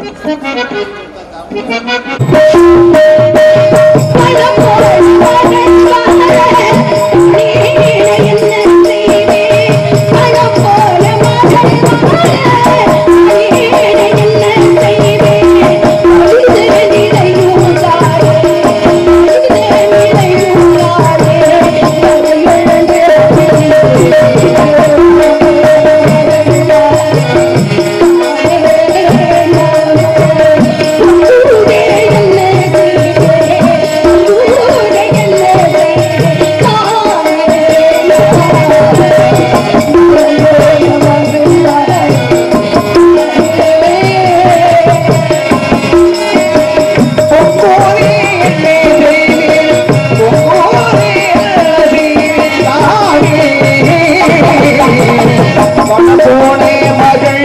போனே மகள்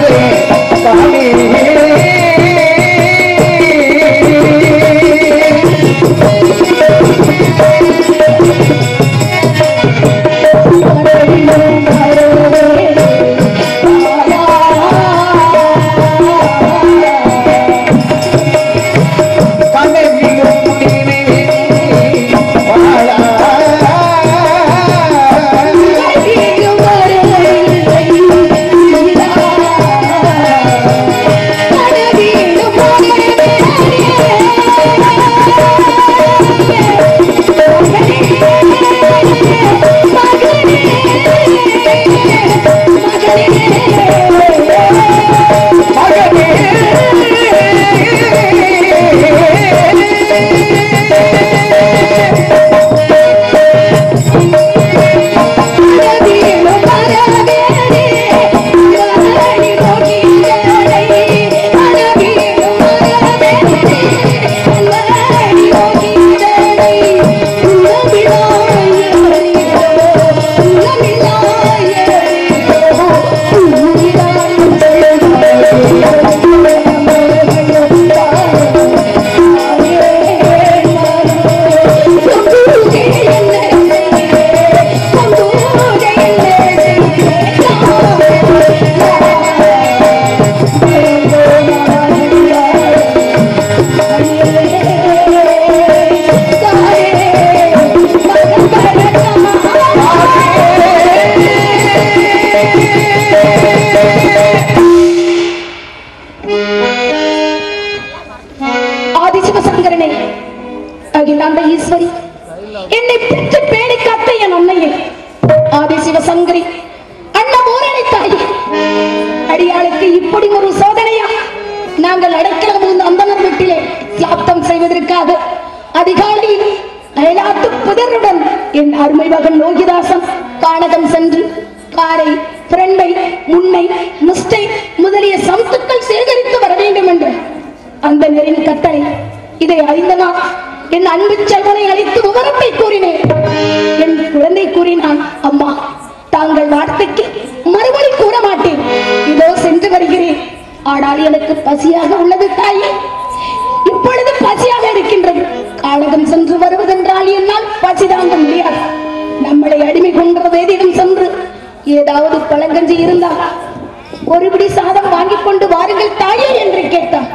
ஆதிசிவசங்கரனே அகிலாண்ட ஈஸ்வரி என்னை பெற்று பேணி காத்த என் அன்னையே ஆதிசிவசங்கரி அண்ணன் ஊரணி தாயே அடியாளுக்கு இப்படி ஒரு சோதனையா நாங்கள் அடைக்கலம் இருந்த அந்தனர் வீட்டிலே தியாப்தம் செய்வதற்காக அதிகாலையில் அயலாத்து புதருடன் என் அருமை மகன் லோகிதாசன் கானகம் சென்று காரை பிரண்டை முன்னை முஸ்டை முதலிய சமத்துக்கள் சேகரித்து வர வேண்டும் என்று அந்த நெறின் கட்டளை இதை அறிந்த நான் என் அன்பு செல்வனை அழைத்து விவரத்தை கூறினேன் என் குழந்தை கூறினான் அம்மா தாங்கள் வார்த்தைக்கு மறுமொழி கூற மாட்டேன் இதோ சென்று வருகிறேன் ஆனால் எனக்கு பசியாக உள்ளது தாயே இப்பொழுது பசியாக இருக்கின்றது காலகம் சென்று வருவதென்றால் என்னால் பசி தாங்க முடியாது நம்மளை அடிமை கொன்ற வேதியிடம் சென்று ஏதாவது பழங்கஞ்சி இருந்தால் ஒருபிடி சாதம் வாங்கிக் கொண்டு வாருங்கள் தாயே என்று கேட்டான்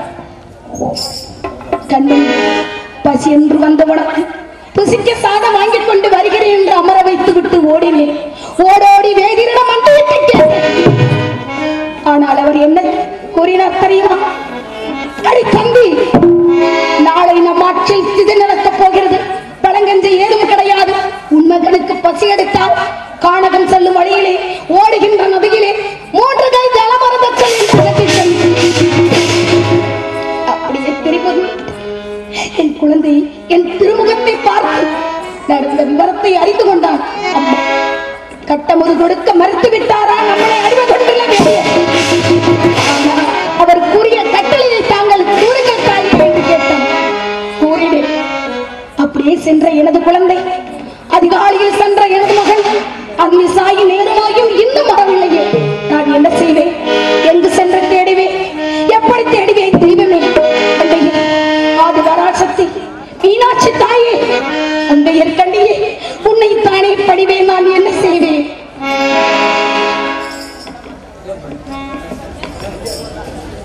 கண்ணன் பசி என்று வந்த உனக்கு புசிக்க சாதம் வாங்கிக் கொண்டு வருகிறேன் என்று அமர வைத்து விட்டு ஓடினேன் ஓடோடி வேதியிடம் வந்து விட்டுட்டேன் ஆனால் அவர் என்ன கூறினார் தெரியுமா அடி தம்பி நாளை நம் ஆட்சியில் இது நடக்கப் போகிறது பழங்கஞ்சி ஏதும் கிடையாது உன் மகனுக்கு பசி எடுத்தால் காணகம் செல்லும் வழியிலே ஓடுகின்ற நதியிலே மூன்று கை ஜலமரதச்சல் என்று கட்டிச் சென்று அப்படியே திரும்பி என் குழந்தை என் திருமுகத்தை பார்த்து நடந்த விவரத்தை அறிந்து கொண்டான் அம்மா கட்டமுது கொடுக்க மறுத்து விட்டாரா நம்மளை அறிவு கொண்டுள்ளவே ஆனால் அவர் கூறிய கட்டளையை தாங்கள் கூறுங்கள் தாயே என்று கேட்டான் கூறினேன் அப்படியே சென்ற எனது குழந்தை அதிகாலையில் சென்ற எனது மகன் அக்னி சாயி நேரமாயும் இன்னும் வரவில்லையே நான் என்ன செய்வேன் எங்கு சென்று தேடுவேன் எப்படி தேடுவேன் தெய்வமே அன்னையே ஆதி வராசக்தி மீனாட்சி தாயே அந்தையர் கண்டியே உன்னை தானே படிவேன் நான் என்ன செய்வேன்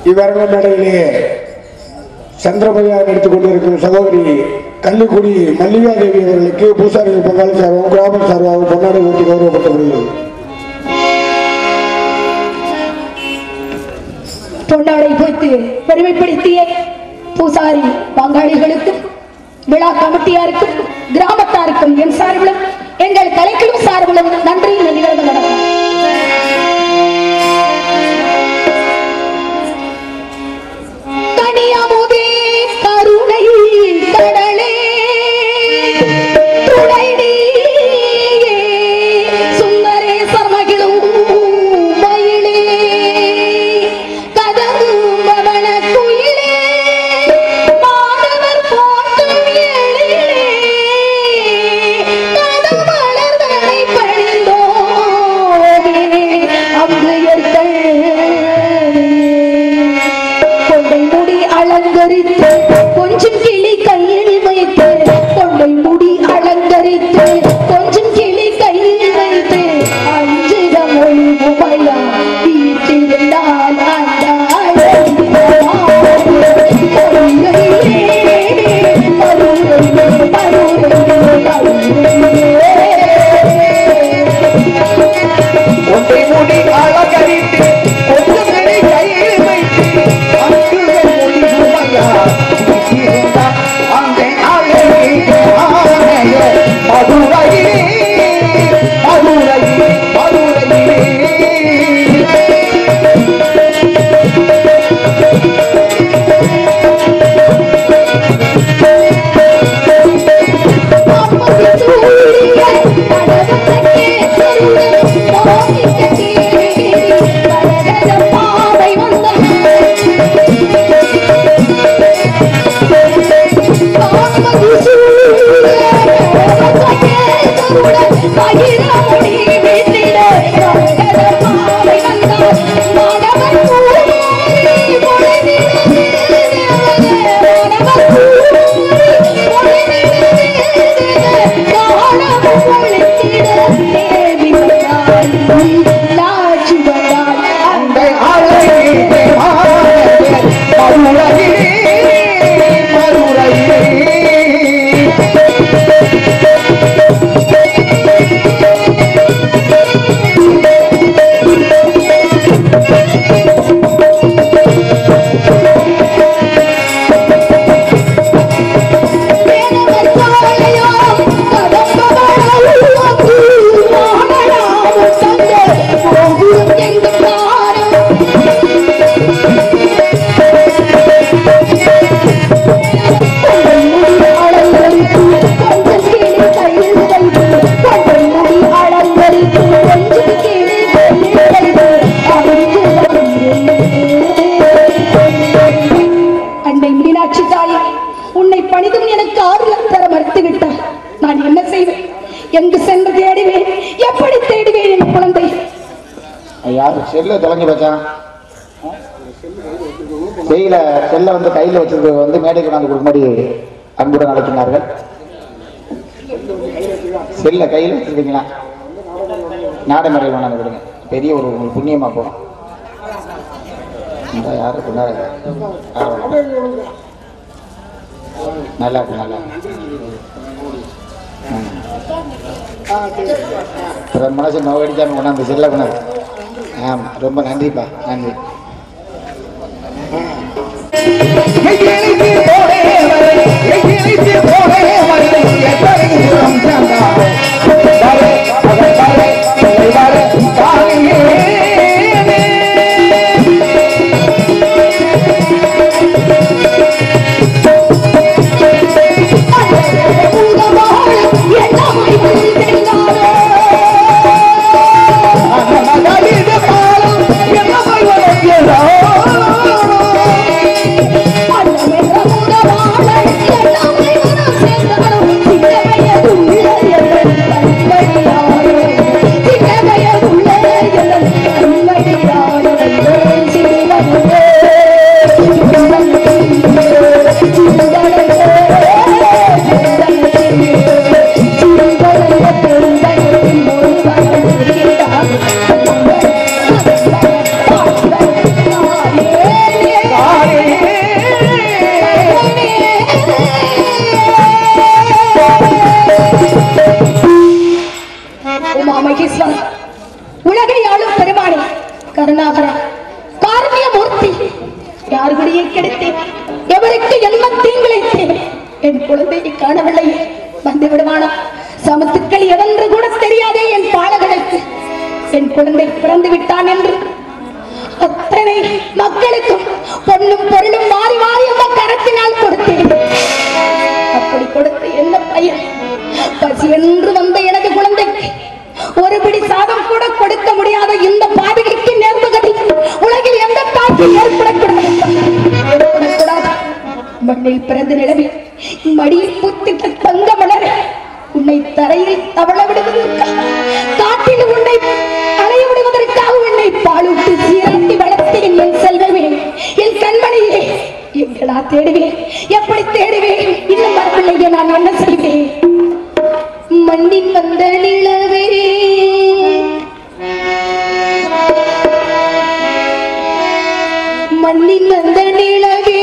இவ்வரங்க மேடையிலே சந்திரமதியாக நடித்துக் கொண்டிருக்கும் சகோதரி கள்ளிக்குடி மல்லிகா தேவி அவர்களுக்கு பூசாரிகள் பங்காளி சார்பாகவும் கிராம சார்பாகவும் பொன்னாடை ஊட்டி கௌரவப்படுத்தப்படுகிறது பொன்னாடை போய்த்து பெருமைப்படுத்திய பூசாரி பங்காளிகளுக்கும் விழா கமிட்டியாருக்கும் கிராமத்தாருக்கும் என் சார்பிலும் எங்கள் கலைக்குழு சார்பிலும் நன்றி இந்த நிகழ்வு நடக்கும் கனியமுதே கருணை கடலே துணை நீயே சுந்தரேசர் மகிழும் மயிலே கதம்பவன குயிலே மாதவர் போற்றும் எழிலே கதமலர்தனை பணிந்தோமே அவ்வையர்கள் கொண்டை முடி அலங்கரித்து கொஞ்சம் கிளி கையில் வைத்து கொண்டை முடி அலங்கரித்து கொஞ்சம் கிளி கையில் வைத்து அஞ்சிட மொழி உமையா வீட்டிருந்தால் அந்த ஒன்றை மூடி அலங்கரித்து கொஞ்சம் நெடி கையில் வைத்து அங்குகள் மொழி சுமையா வீட்டிருந்தால் அந்த அழகிய ஆணைய மதுரையிலே மதுரையிலே மதுரையிலே அந்த அழகிய ஆணைய மதுரையிலே மதுரையிலே அன்னை மீனாட்சி தாயே உன்னை பணிதும் எனக்கு ஆறுதல் தர மறுத்து விட்டார் நான் என்ன செய்வேன் எங்கு சென்று தேடுவேன் எப்படி தேடுவேன் என் குழந்தை யாரு செல்ல தொலைஞ்சு வச்சான் செய்யல செல்ல வந்து கையில வச்சிருக்க வந்து மேடை கொண்டாந்து கொடுக்கும்படி அன்புடன் அழைக்கிறார்கள் செல்ல கையில வச்சிருக்கீங்களா நாடை மேடை கொண்டாந்து கொடுங்க பெரிய ஒரு உங்களுக்கு புண்ணியமா போகும் இந்த யாரு கொண்டாடு நல்லா இருக்கு நல்லா இருக்கு. ம். பிறர் மனசு நோகடிக்காம கொண்டாந்து செல்ல கொண்டாந்து ஆமா ரொம்ப நன்றிப்பா நன்றி எங்கிழித்து போடே வரை, எங்கிழித்து போடே வரை, எத்தனை தூரம் சென்றாரோ. வரை, அவன் வரை, இல்லை வரை, தாங்கியே. அந்த மகளிர் பாலும் என்னமை வளர்க்கிறாரோ. அன்னமே யார் குடியை கெடுத்தேன் எவருக்கு என்ன தீங்கிழைத்தேன் என் குழந்தையை காணவில்லையே வந்து விடுவானா சமத்துக்கள் எவென்று கூட தெரியாதே என் பாலகனுக்கு என் குழந்தை பிறந்து விட்டான் என்று அத்தனை மக்களுக்கும் பொண்ணும் பொருளும் மாறி மாறி அந்த கரத்தினால் கொடுத்தேன் அப்படி கொடுத்த என்ன பையன் பசி என்று வந்த எனது குழந்தைக்கு ஒரு பிடி சாதம் கூட கொடுக்க முடியாத இந்த பாதகைக்கு நேர்ந்த கதி உலகில் எந்த தாய்க்கு ஏற்படக்கூடாது ஏற்படக்கூடாது மண்ணில் பிறந்து நிலவி மடியில் புத்திட்ட தங்க மலர உன்னை தரையில் தவள விடுவதற்காக காட்டில் உன்னை அலைய விடுவதற்காக உன்னை பாலூட்டி சீரட்டி வளர்த்தேன் என் செல்வமே என் கண்மணியே எங்களா தேடுவேன் எப்படி தேடுவேன் இன்னும் வரவில்லையே நான் என்ன செய்வேன் மண்ணின் வந்த நிலவே மண்ணின் வந்த நிலவே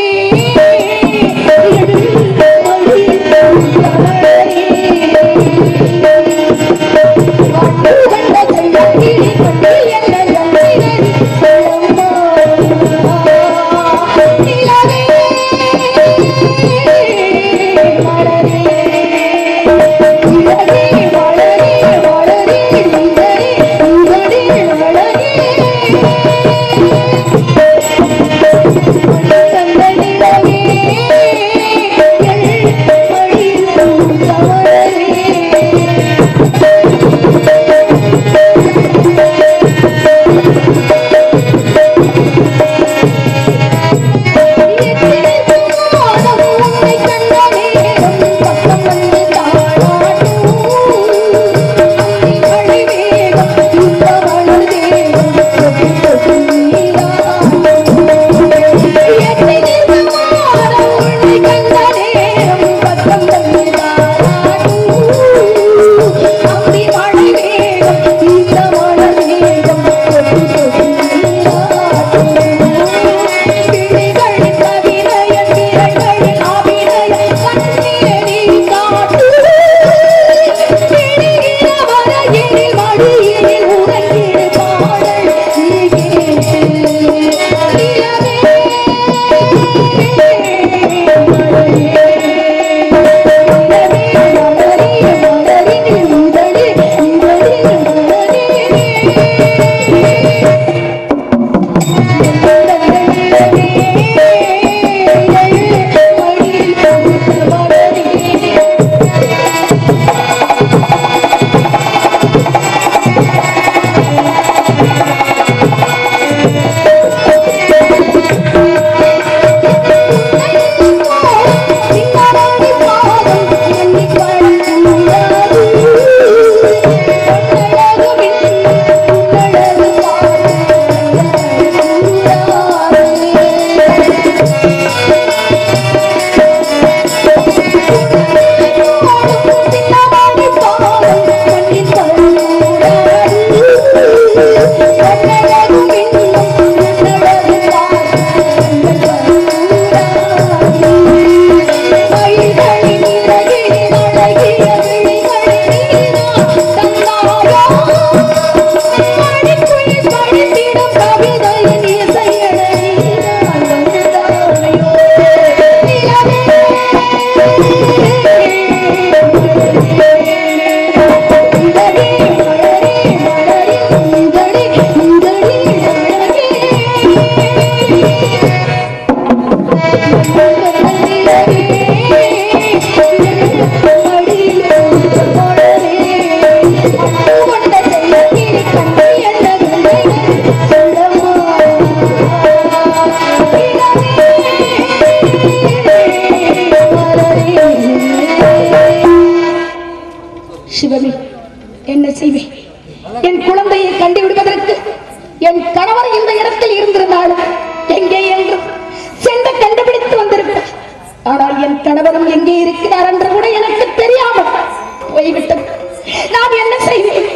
சிவமே என்ன செய்வேன் என் குழந்தையை கண்டு விடுவதற்கு என் கணவர் இந்த இடத்தில் இருந்திருந்தாலும் எங்கே என்று சென்று கண்டுபிடித்து வந்திருப்பார் ஆனால் என் கணவரும் எங்கே இருக்கிறார் என்று கூட எனக்கு தெரியாமல் போய்விட்டது நான் என்ன செய்வேன்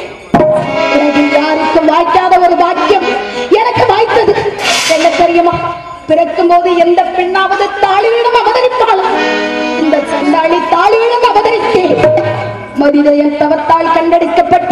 உலகில் யாருக்கும் வாய்க்காத ஒரு வாக்கியம் எனக்கு வாய்த்தது என்ன தெரியுமா பிறக்கும் போது எந்த பெண்ணாவது தாளியிடம் அவதரிப்பாளா இந்த சண்டாளி தாளியிடம் அவதரித்தேன் மதிதயன் தவத்தால் கண்டெடுக்கப்பட்டு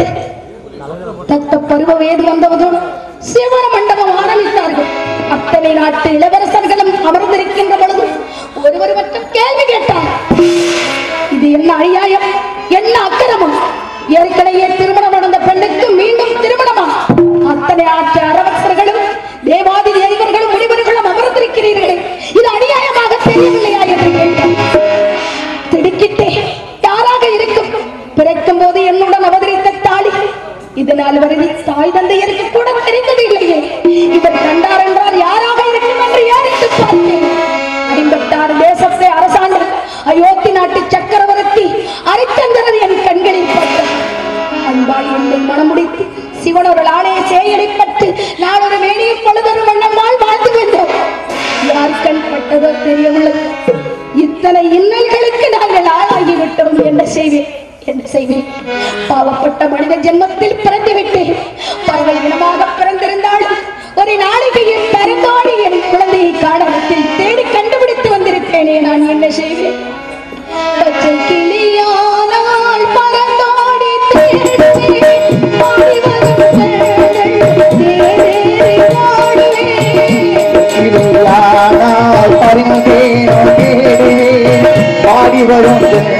தக்க பருவ வேது வந்தவதோடு சிவன மண்டபம் ஆரம்பித்தார்கள் அத்தனை நாட்டு இளவரசர்களும் அமர்ந்திருக்கின்ற பொழுது ஒருவர் மட்டும் கேள்வி கேட்டார் இது என்ன அநியாயம் என்ன அக்கிரமம் ஏற்கனவே திருமணம் நடந்த பெண்ணுக்கு மீண்டும் திருமணமா அத்தனை ஆட்சி அரவசர்களும் தேவாதி தேவர்களும் முனிவர்களும் அமர்ந்திருக்கிறீர்களே இது அநியாயமாக தெரியவில்லையா என்று கேட்டார் திடுக்கிட்டே யாராக இருக்கும் பிறக்கும் போது என்னுடன் அவதரித்த தாலி இதனால் வரை தாய் தந்தையருக்கு கூட தெரிந்தது இல்லையே இவர் கண்டார் என்றால் யாராக இருக்கும் என்று யோசித்து பார்த்தேன் ஐம்பத்தாறு தேசத்தை அரசாண்ட அயோத்தி நாட்டு சக்கரவர்த்தி அரிச்சந்திரன் என் கண்களில் பட்டார் அன்பால் என்னை மனமுடித்து சிவனொரு ஆணைய சேயடிப்பட்டு நான் ஒரு மேனியும் பொழுதொரு வண்ணமால் வாழ்ந்து வந்தோம் யார் கண் பட்டதோ தெரியவில்லை இத்தனை இன்னல்களுக்கு நாங்கள் ஆளாகிவிட்டோம் என்ன செய்வேன் என்ன செய்வேன் பாவப்பட்ட மனித ஜென்மத்தில் பிறந்து விட்டேன் பறவை இனமாக பிறந்திருந்தாலும் ஒரு நாளிகையில் பரந்தோடி என் குழந்தையை காடகத்தில் தேடி கண்டுபிடித்து வந்திருப்பேனே நான் என்ன செய்வேன் பச்சை கிளியானால் பறந்தோடி தேடுவேன். பாடி வரும் தேடல் தேடேறி ஓடுவேன். யானால் பரிந்தேனோ கேடே பாடி வரும்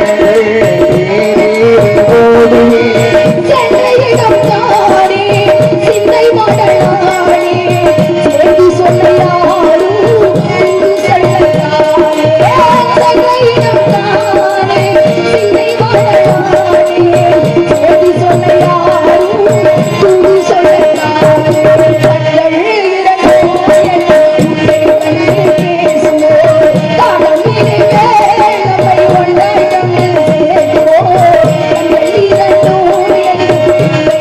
ஓடுவே சென்னையிடம் தானே, சிந்தை மடலானே, செய்தி சொல்ல யாரும் ஊரு சொல்லத்தானே. சென்னையிடம் தானே, சிந்தை மடலானே, செய்தி சொல்ல யாரும் ஊரு சொல்லத்தானே. கண்கள் இரண்டும் என் உள்ளே கண்டு பேசுமோ, காலமிலே நம்மை ஒன்றாய் கண்டு சேர்க்கிறோ. கண்கள் இரண்டும் என் உள்ளே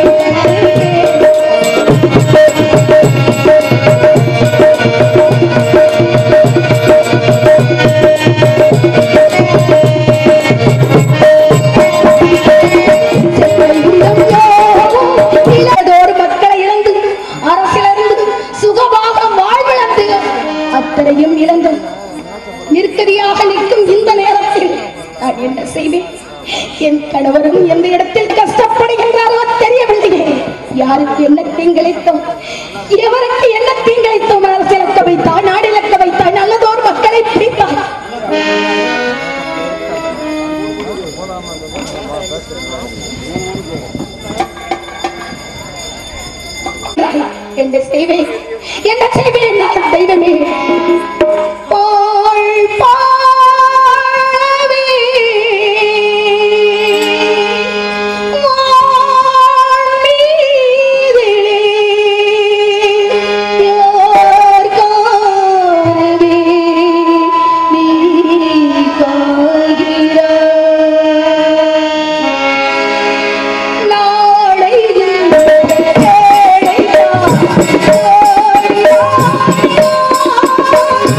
கண்டு பேசுமோ. இளதோர் மக்களை இழந்து அரசிலிருந்து சுகமாக வாழ்விழந்து அத்தனையும் இழந்து நிற்கதியாக நிற்கும் இந்த நேரத்தில் நான் என்ன செய்வேன் என் கணவரும் எந்த இடத்தில் கஷ்டப்படுகின்றாரோ தெரியவில்லையே யாருக்கு என்ன தீங்கிழைத்தோம் எவருக்கு என்ன தீங்கிழைத்தோம் அரசியலக்க வைத்தாய் நாடிலக்க வைத்தாய் நல்லதோர் மக்களை பிடித்தாய் என்ன செய்வேன் என்ன செய்வேன் நான் தெய்வமே பாழ் பாழவே வான்மீதிலே யார் காணவே நீ காய்கிறாய் நாளை ஏழையா, ஏழையா,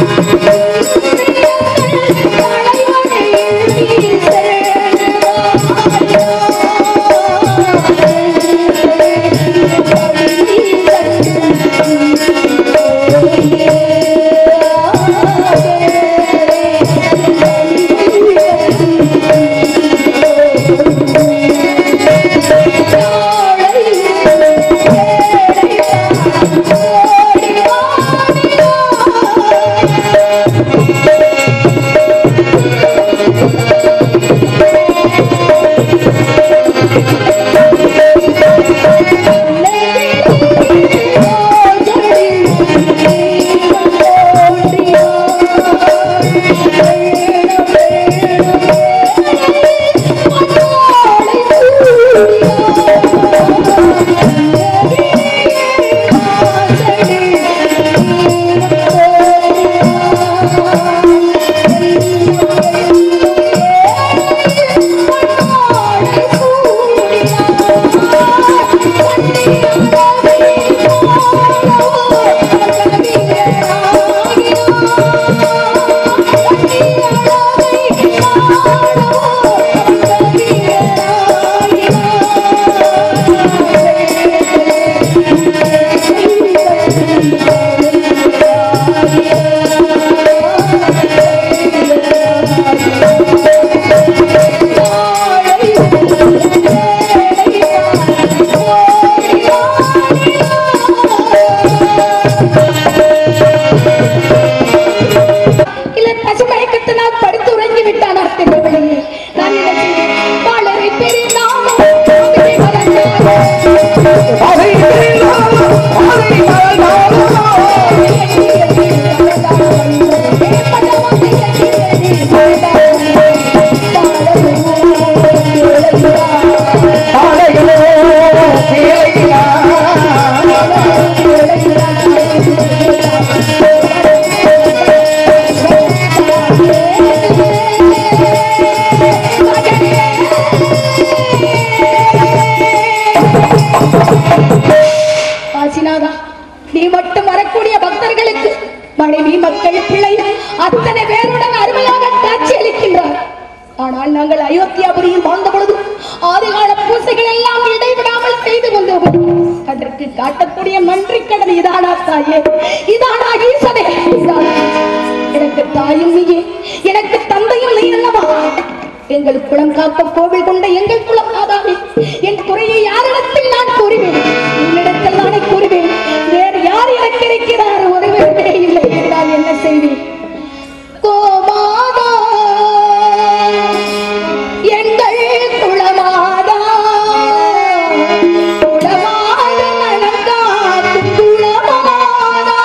காசிநாதா நீ மட்டும் வரக்கூடிய பக்தர்களுக்கு மனைவி மக்கள் பிள்ளை அத்தனை பேருடன் அருமையாக காட்சி அளிக்கின்றார் ஆனால் நாங்கள் அயோத்தியாபுரியில் வாழ்ந்த பொழுது ஆதிகால பூசைகள் எல்லாம் இடைவிடாமல் செய்து வந்தோம் அதற்கு காட்டக்கூடிய நன்றி கடன் இதானா தாயே இதானா ஈசனே இதானா? எனக்கு தாயும் நீயே எனக்கு தந்தையும் நீ அல்லவா எங்கள் குலம் காக்க கோவில் கொண்ட எங்கள் குலம் ஆதாமே என் குறையை யாரிடத்தில் நான் கூறுவேன் உன்னிடத்தில் நானே கூறுவேன் வேறு யார் எனக்கு இருக்கிறார் ஒருவருமே இல்லை நான் என்ன செய்வேன் கோமாதா எங்கள் குலமாதா குலமாத நலங்காக்கும் குலமாதா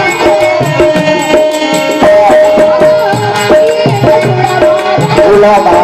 குலமா